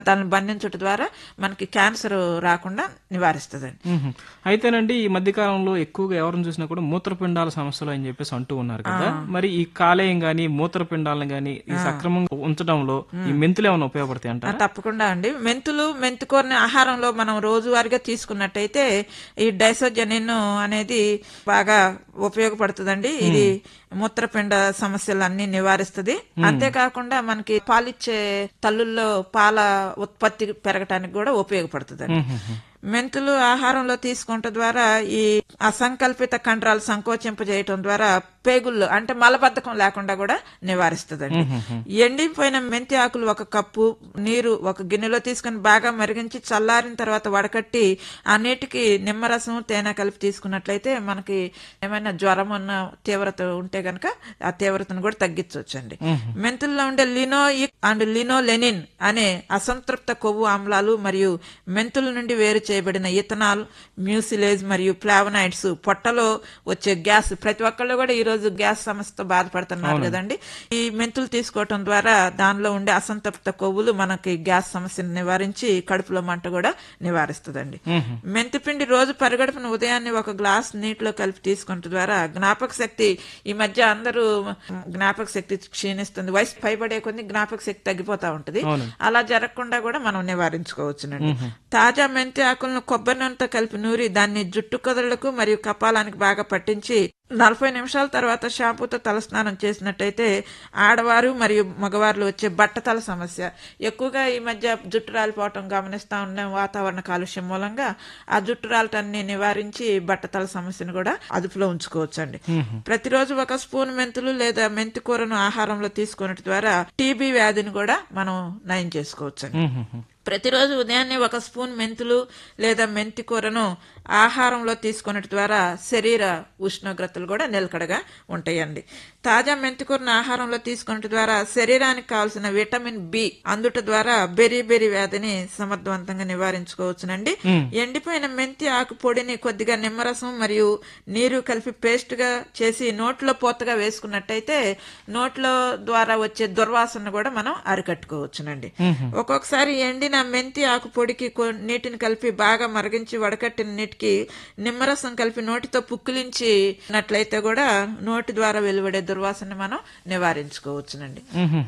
దాన్ని బంధించడం ద్వారా మనకి క్యాన్సర్ రాకుండా నివారిస్తుందండి మ్మ్. అయితేనండి ఈ మధ్య కాలంలో ఎక్కువగా ఎవరిని చూసినా కూడా మూత్రపిండాల సమస్యలు అని చెప్పేసి అంటూ ఉన్నారు కదా మరి ఈ కాలేయం గాని మూత్రపిండాలను గాని ఈ సక్రమంగా ఉంచడంలో ఈ మెంతులు ఏమైనా ఉపయోగపడతాయి ఆ, అంటారా తప్పకుండా అండి మెంతులు మెంతికూరని ఆహారంలో మనం రోజువారీగా తీసుకున్నట్టయితే ఈ డైసోజనిన్ అనేది బాగా ఉపయోగపడుతుందండి ఇది మూత్రపిండ సమస్యలన్నీ నివారిస్తుంది అంతేకాకుండా మనకి పాలిచ్చే తల్లుల్లో పాల ఉత్పత్తి పెరగటానికి కూడా ఉపయోగపడుతుందండి మెంతులు ఆహారంలో తీసుకుంటం ద్వారా ఈ అసంకల్పిత కండరాలు సంకోచింపజేయటం ద్వారా పేగుళ్ళు అంటే మలబద్ధకం లేకుండా కూడా నివారిస్తుందండి ఎండిపోయిన మెంతి ఆకులు ఒక కప్పు నీరు ఒక గిన్నెలో తీసుకుని బాగా మరిగించి చల్లారిన తర్వాత వడకట్టి ఆ నీటికి నిమ్మరసం తేనె కలిపి తీసుకున్నట్లయితే మనకి ఏమైనా జ్వరం ఉన్న తీవ్రత ఉంటే గనక ఆ తీవ్రతను కూడా తగ్గించవచ్చండి మెంతుల్లో ఉండే లినోయిక్ అండ్ లినోలెనిన్ అనే అసంతృప్త కొవ్వు ఆమ్లాలు మరియు మెంతుల నుండి వేరు చేయబడిన ఇథనాల్ మ్యూసిలేజ్ మరియు ఫ్లావనాయిడ్స్ పొట్టలో వచ్చే గ్యాస్ ప్రతి ఒక్కళ్ళు కూడా ఈ రోజు గ్యాస్ సమస్యతో బాధపడుతున్నారు కదండి ఈ మెంతులు తీసుకోవటం ద్వారా దానిలో ఉండే అసంతృప్త కొవ్వులు మనకి గ్యాస్ సమస్యను నివారించి కడుపులో మంట కూడా నివారిస్తుందండి మెంతిపిండి రోజు పరిగడుపున ఉదయాన్నే ఒక గ్లాస్ నీటిలో కలిపి తీసుకుంట ద్వారా జ్ఞాపక శక్తి ఈ మధ్య అందరూ జ్ఞాపక శక్తి క్షీణిస్తుంది వయసు పైబడే కొన్ని జ్ఞాపక శక్తి తగ్గిపోతా ఉంటది అలా జరగకుండా కూడా మనం నివారించుకోవచ్చునండి తాజా మెంతి ఆకులను కొబ్బరి నూనెతో కలిపి నూరి దాన్ని జుట్టు కుదళ్లకు మరియు కపాలానికి బాగా పట్టించి నలభై నిమిషాల తర్వాత షాంపూతో తలస్నానం చేసినట్టయితే ఆడవారు మరియు మగవారిలో వచ్చే బట్టతల సమస్య ఎక్కువగా ఈ మధ్య జుట్టు రాలిపోవటం గమనిస్తా ఉన్నాం వాతావరణ కాలుష్యం మూలంగా ఆ జుట్టు రాలటాన్ని నివారించి బట్టతల సమస్యను కూడా అదుపులో ఉంచుకోవచ్చండి ప్రతిరోజు ఒక స్పూన్ మెంతులు లేదా మెంతి కూరను ఆహారంలో తీసుకున్నట్టు ద్వారా టీబీ వ్యాధిని కూడా మనం నయం చేసుకోవచ్చండి ప్రతిరోజు ఉదయాన్నే ఒక స్పూన్ మెంతులు లేదా మెంతి కూరను ఆహారంలో తీసుకున్నట్టు ద్వారా శరీర ఉష్ణోగ్రతలు కూడా నిలకడగా ఉంటాయండి తాజా మెంతి కూరను ఆహారంలో తీసుకున్నట్టు ద్వారా శరీరానికి కావాల్సిన విటమిన్ బి అందుట ద్వారా బెరీ బెరీ వ్యాధిని సమర్థవంతంగా నివారించుకోవచ్చునండి ఎండిపోయిన మెంతి ఆకు పొడిని కొద్దిగా నిమ్మరసం మరియు నీరు కలిపి పేస్ట్ గా చేసి నోట్లో పోతగా వేసుకున్నట్టయితే నోట్లో ద్వారా వచ్చే దుర్వాసన కూడా మనం అరికట్టుకోవచ్చునండి ఒక్కొక్కసారి ఎండిన మెంతి ఆకు పొడికి కొ- నీటిని కలిపి బాగా మరిగించి వడకట్టిన నీటికి నిమ్మరసం కలిపి నోటితో పుక్కిలించినట్లయితే కూడా నోటి ద్వారా వెలువడే దుర్వాసన మనం నివారించుకోవచ్చునండి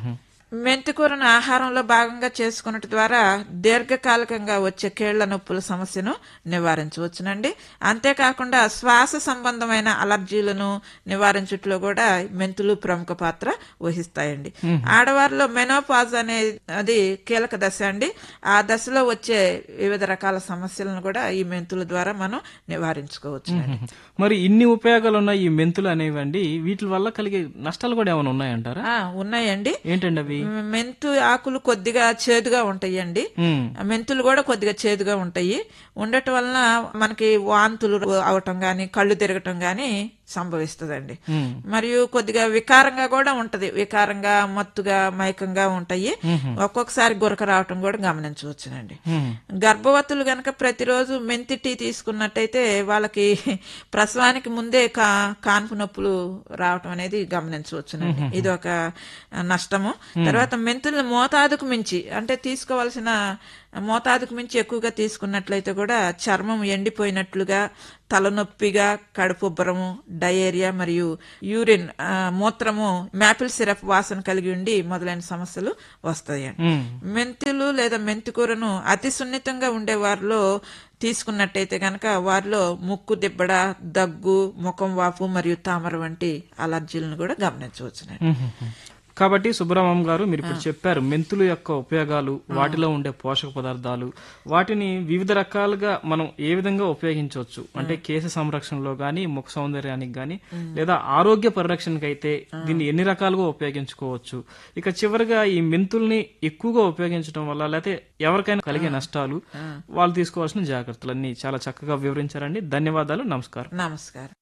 మెంతికూరను ఆహారంలో భాగంగా చేసుకున్నట్టు ద్వారా దీర్ఘకాలికంగా వచ్చే కీళ్ల నొప్పుల సమస్యను నివారించవచ్చునండి అంతేకాకుండా శ్వాస సంబంధమైన అలర్జీలను నివారించుట్లో కూడా మెంతులు ప్రముఖ పాత్ర వహిస్తాయండి ఆడవారిలో మెనోపాజ్ అనే అది కీలక దశ అండి ఆ దశలో వచ్చే వివిధ రకాల సమస్యలను కూడా ఈ మెంతుల ద్వారా మనం నివారించుకోవచ్చునండి మరి ఇన్ని ఉపయోగాలు ఉన్న ఈ మెంతులు అనేవండి వీటి వల్ల కలిగే నష్టాలు కూడా ఏమైనా ఉన్నాయంటారా ఆ, ఉన్నాయండి ఏంటండి అవి మెంతు ఆకులు కొద్దిగా చేదుగా ఉంటాయండి మ్మ్. మెంతులు కూడా కొద్దిగా చేదుగా ఉంటాయి ఉండటం వలన మనకి వాంతులు అవటం గాని కళ్ళు తిరగటం గాని సంభవిస్తుందండి మ్మ్. మరియు కొద్దిగా వికారంగా కూడా ఉంటది వికారంగా మత్తుగా మైకంగా ఉంటాయి ఒక్కొక్కసారి గురక రావటం కూడా గమనించవచ్చునండి మ్మ్. గర్భవతులు గనక ప్రతిరోజు మెంతి టీ తీసుకున్నట్టయితే వాళ్ళకి ప్రసవానికి ముందే కా కాన్పు నొప్పులు రావటం అనేది గమనించవచ్చునండి ఇది ఒక నష్టము తర్వాత మెంతులను మోతాదుకు మించి అంటే తీసుకోవాల్సిన మోతాదుకు మించి ఎక్కువగా తీసుకున్నట్లయితే కూడా చర్మం ఎండిపోయినట్లుగా తలనొప్పిగా కడుపుబ్బరము డయేరియా మరియు యూరిన్ ఆ, మూత్రము మ్యాపిల్ సిరప్ వాసన కలిగి ఉండి మొదలైన సమస్యలు వస్తాయండి మ్మ్. మెంతులు లేదా మెంతి కూరను అతి సున్నితంగా ఉండే వారిలో తీసుకున్నట్టయితే గనక వారిలో ముక్కు దిబ్బడ దగ్గు ముఖం వాపు మరియు తామర వంటి అలర్జీలను కూడా గమనించవచ్చునండి మ్మ్. కాబట్టి సుబ్రహ్మణ్యం గారు మీరు ఇప్పుడు చెప్పారు మెంతుల యొక్క ఉపయోగాలు వాటిలో ఉండే పోషక పదార్థాలు వాటిని వివిధ రకాలుగా మనం ఏ విధంగా ఉపయోగించవచ్చు అంటే కేశ సంరక్షణలో గాని ముఖ సౌందర్యానికి గాని లేదా ఆరోగ్య పరిరక్షణకి అయితే దీన్ని ఎన్ని రకాలుగా ఉపయోగించుకోవచ్చు ఇక చివరిగా ఈ మెంతుల్ని ఎక్కువగా ఉపయోగించడం వల్ల లేకపోతే ఎవరికైనా కలిగే నష్టాలు వాళ్ళు తీసుకోవాల్సిన జాగ్రత్తలు అన్ని చాలా చక్కగా వివరించారండి ధన్యవాదాలు నమస్కారం నమస్కారం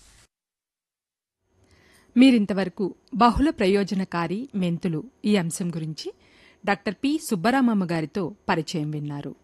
మీరింతవరకు బహుళ ప్రయోజనకారి మెంతులు ఈ అంశం గురించి డాక్టర్ పి సుబ్బరామమ్మ గారితో పరిచయం విన్నారు